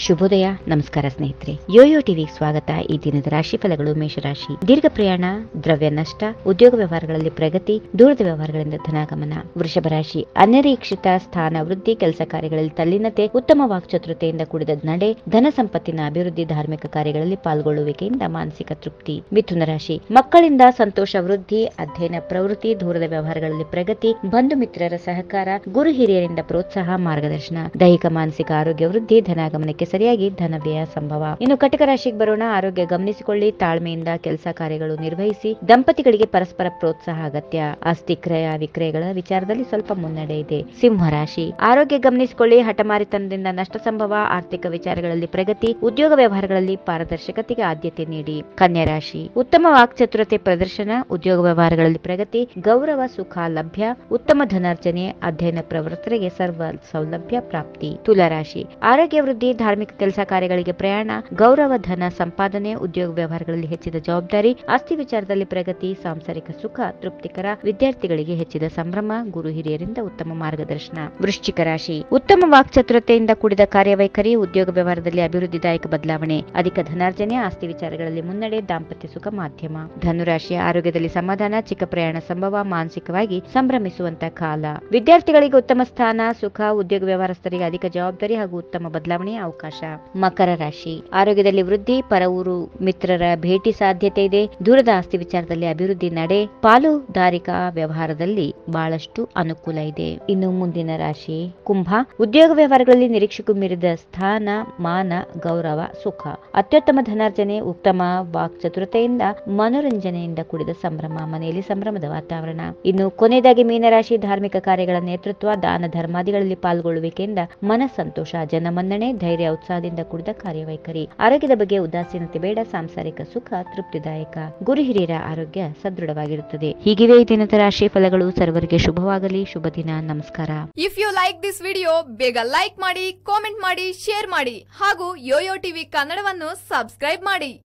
ಶುಭೋದಯ ನಮಸ್ಕಾರ ಸ್ನೇಹಿತರೆ ಯೋಯೋ ಟಿವಿ ಸ್ವಾಗತ ಈ ದಿನದ ರಾಶಿ ಫಲಗಳು ಮೇಷರಾಶಿ ದೀರ್ಘ ಪ್ರಯಾಣ ದ್ರವ್ಯ ನಷ್ಟ ಉದ್ಯೋಗ ವ್ಯವಹಾರಗಳಲ್ಲಿ ಪ್ರಗತಿ ದೂರದ ವ್ಯವಹಾರಗಳಿಂದ ಧನಾಗಮನ ವೃಷಭ ರಾಶಿ ಅನಿರೀಕ್ಷಿತ ಸ್ಥಾನ ವೃದ್ಧಿ ಕೆಲಸ ಕಾರ್ಯಗಳಲ್ಲಿ ತಲ್ಲೀನತೆ ಉತ್ತಮ ವಾಕ್ಚತುರತೆಯಿಂದ ಕೂಡಿದ ನಡೆ ಧನ ಸಂಪತ್ತಿನ ಅಭಿವೃದ್ಧಿ ಧಾರ್ಮಿಕ ಕಾರ್ಯಗಳಲ್ಲಿ ಪಾಲ್ಗೊಳ್ಳುವಿಕೆಯಿಂದ ಮಾನಸಿಕ ತೃಪ್ತಿ ಮಿಥುನ ರಾಶಿ ಮಕ್ಕಳಿಂದ ಸಂತೋಷ ವೃದ್ಧಿ ಅಧ್ಯಯನ ಪ್ರವೃತ್ತಿ ದೂರದ ವ್ಯವಹಾರಗಳಲ್ಲಿ ಪ್ರಗತಿ ಬಂಧು ಮಿತ್ರರ ಸಹಕಾರ ಗುರು ಹಿರಿಯರಿಂದ ಪ್ರೋತ್ಸಾಹ ಮಾರ್ಗದರ್ಶನ ದೈಹಿಕ ಮಾನಸಿಕ ಆರೋಗ್ಯ ವೃದ್ಧಿ ಧನಾಗಮನಕ್ಕೆ ಸರಿಯಾಗಿ ಧನ ವ್ಯಯ ಸಂಭವ ಇನ್ನು ಕಟಕ ರಾಶಿಗೆ ಬರೋಣ ಆರೋಗ್ಯ ಗಮನಿಸಿಕೊಳ್ಳಿ ತಾಳ್ಮೆಯಿಂದ ಕೆಲಸ ಕಾರ್ಯಗಳು ನಿರ್ವಹಿಸಿ ದಂಪತಿಗಳಿಗೆ ಪರಸ್ಪರ ಪ್ರೋತ್ಸಾಹ ಅಗತ್ಯ ಆಸ್ತಿ ಕ್ರಯ ವಿಕ್ರಯಗಳ ವಿಚಾರದಲ್ಲಿ ಸ್ವಲ್ಪ ಮುನ್ನಡೆ ಇದೆ ಸಿಂಹ ರಾಶಿ ಆರೋಗ್ಯ ಗಮನಿಸಿಕೊಳ್ಳಿ ಹಠಮಾರಿತನದಿಂದ ನಷ್ಟ ಸಂಭವ ಆರ್ಥಿಕ ವಿಚಾರಗಳಲ್ಲಿ ಪ್ರಗತಿ ಉದ್ಯೋಗ ವ್ಯವಹಾರಗಳಲ್ಲಿ ಪಾರದರ್ಶಕತೆಗೆ ಆದ್ಯತೆ ನೀಡಿ ಕನ್ಯಾ ರಾಶಿ ಉತ್ತಮ ವಾಕ್ಚತುರತೆ ಪ್ರದರ್ಶನ ಉದ್ಯೋಗ ವ್ಯವಹಾರಗಳಲ್ಲಿ ಪ್ರಗತಿ ಗೌರವ ಸುಖ ಲಭ್ಯ ಉತ್ತಮ ಧನಾರ್ಜನೆ ಅಧ್ಯಯನ ಪ್ರವೃತ್ತರಿಗೆ ಸರ್ವ ಸೌಲಭ್ಯ ಪ್ರಾಪ್ತಿ ತುಲಾ ರಾಶಿ ಆರೋಗ್ಯ ವೃದ್ಧಿ ಧಾರ್ಮಿಕ ಕೆಲಸ ಕಾರ್ಯಗಳಿಗೆ ಪ್ರಯಾಣ ಗೌರವ ಧನ ಸಂಪಾದನೆ ಉದ್ಯೋಗ ವ್ಯವಹಾರಗಳಲ್ಲಿ ಹೆಚ್ಚಿದ ಜವಾಬ್ದಾರಿ ಆಸ್ತಿ ವಿಚಾರದಲ್ಲಿ ಪ್ರಗತಿ ಸಾಂಸಾರಿಕ ಸುಖ ತೃಪ್ತಿಕರ ವಿದ್ಯಾರ್ಥಿಗಳಿಗೆ ಹೆಚ್ಚಿದ ಸಂಭ್ರಮ ಗುರು ಹಿರಿಯರಿಂದ ಉತ್ತಮ ಮಾರ್ಗದರ್ಶನ ವೃಶ್ಚಿಕ ರಾಶಿ ಉತ್ತಮ ವಾಕ್ಚತುರತೆಯಿಂದ ಕೂಡಿದ ಕಾರ್ಯವೈಖರಿ ಉದ್ಯೋಗ ವ್ಯವಹಾರದಲ್ಲಿ ಅಭಿವೃದ್ಧಿದಾಯಕ ಬದಲಾವಣೆ ಅಧಿಕ ಧನಾರ್ಜನೆ ಆಸ್ತಿ ವಿಚಾರಗಳಲ್ಲಿ ಮುನ್ನಡೆ ದಾಂಪತ್ಯ ಸುಖ ಮಾಧ್ಯಮ ಧನುರಾಶಿ ಆರೋಗ್ಯದಲ್ಲಿ ಸಮಾಧಾನ ಚಿಕ್ಕ ಪ್ರಯಾಣ ಸಂಭವ ಮಾನಸಿಕವಾಗಿ ಸಂಭ್ರಮಿಸುವಂತ ಕಾಲ ವಿದ್ಯಾರ್ಥಿಗಳಿಗೆ ಉತ್ತಮ ಸ್ಥಾನ ಸುಖ ಉದ್ಯೋಗ ವ್ಯವಹಾರಸ್ಥರಿಗೆ ಅಧಿಕ ಜವಾಬ್ದಾರಿ ಹಾಗೂ ಉತ್ತಮ ಬದಲಾವಣೆಯ ಅವಕಾಶ ಮಕರ ರಾಶಿ ಆರೋಗ್ಯದಲ್ಲಿ ವೃದ್ಧಿ ಪರ ಊರು ಮಿತ್ರರ ಭೇಟಿ ಸಾಧ್ಯತೆ ಇದೆ ದೂರದ ಆಸ್ತಿ ವಿಚಾರದಲ್ಲಿ ಅಭಿವೃದ್ಧಿ ನಡೆ ಪಾಲುದಾರಿಕಾ ವ್ಯವಹಾರದಲ್ಲಿ ಬಹಳಷ್ಟು ಅನುಕೂಲ ಇದೆ ಇನ್ನು ಮುಂದಿನ ರಾಶಿ ಕುಂಭ ಉದ್ಯೋಗ ವ್ಯವಹಾರಗಳಲ್ಲಿ ನಿರೀಕ್ಷೆಗೂ ಮೀರಿದ ಸ್ಥಾನ ಮಾನ ಗೌರವ ಸುಖ ಅತ್ಯುತ್ತಮ ಧನಾರ್ಜನೆ ಉತ್ತಮ ವಾಕ್ಚತುರತೆಯಿಂದ ಮನೋರಂಜನೆಯಿಂದ ಕೂಡಿದ ಸಂಭ್ರಮ ಮನೆಯಲ್ಲಿ ಸಂಭ್ರಮದ ವಾತಾವರಣ ಇನ್ನು ಕೊನೆಯದಾಗಿ ಮೀನರಾಶಿ ಧಾರ್ಮಿಕ ಕಾರ್ಯಗಳ ನೇತೃತ್ವ ದಾನ ಧರ್ಮಾದಿಗಳಲ್ಲಿ ಪಾಲ್ಗೊಳ್ಳುವಿಕೆಯಿಂದ ಮನ ಸಂತೋಷ ಜನಮನ್ನಣೆ ಧೈರ್ಯ ಉತ್ಸಾಹದಿಂದ ಕೂಡಿದ ಕಾರ್ಯವೈಖರಿ ಆರೋಗ್ಯದ ಬಗ್ಗೆ ಉದಾಸೀನತೆ ಬೇಡ ಸಾಂಸಾರಿಕ ಸುಖ ತೃಪ್ತಿದಾಯಕ ಗುರು ಹಿರಿಯರ ಆರೋಗ್ಯ ಸದೃಢವಾಗಿರುತ್ತದೆ ಹೀಗಿವೆ ಈ ದಿನದ ರಾಶಿ ಫಲಗಳು ಸರ್ವರಿಗೆ ಶುಭವಾಗಲಿ ಶುಭ ದಿನ ನಮಸ್ಕಾರ if you like this video ಬೇಗ ಲೈಕ್ ಮಾಡಿ ಕಾಮೆಂಟ್ ಮಾಡಿ ಶೇರ್ ಮಾಡಿ ಹಾಗೂ ಯೋಯೋ ಟಿವಿ ಕನ್ನಡವನ್ನು ಸಬ್ಸ್ಕ್ರೈಬ್ ಮಾಡಿ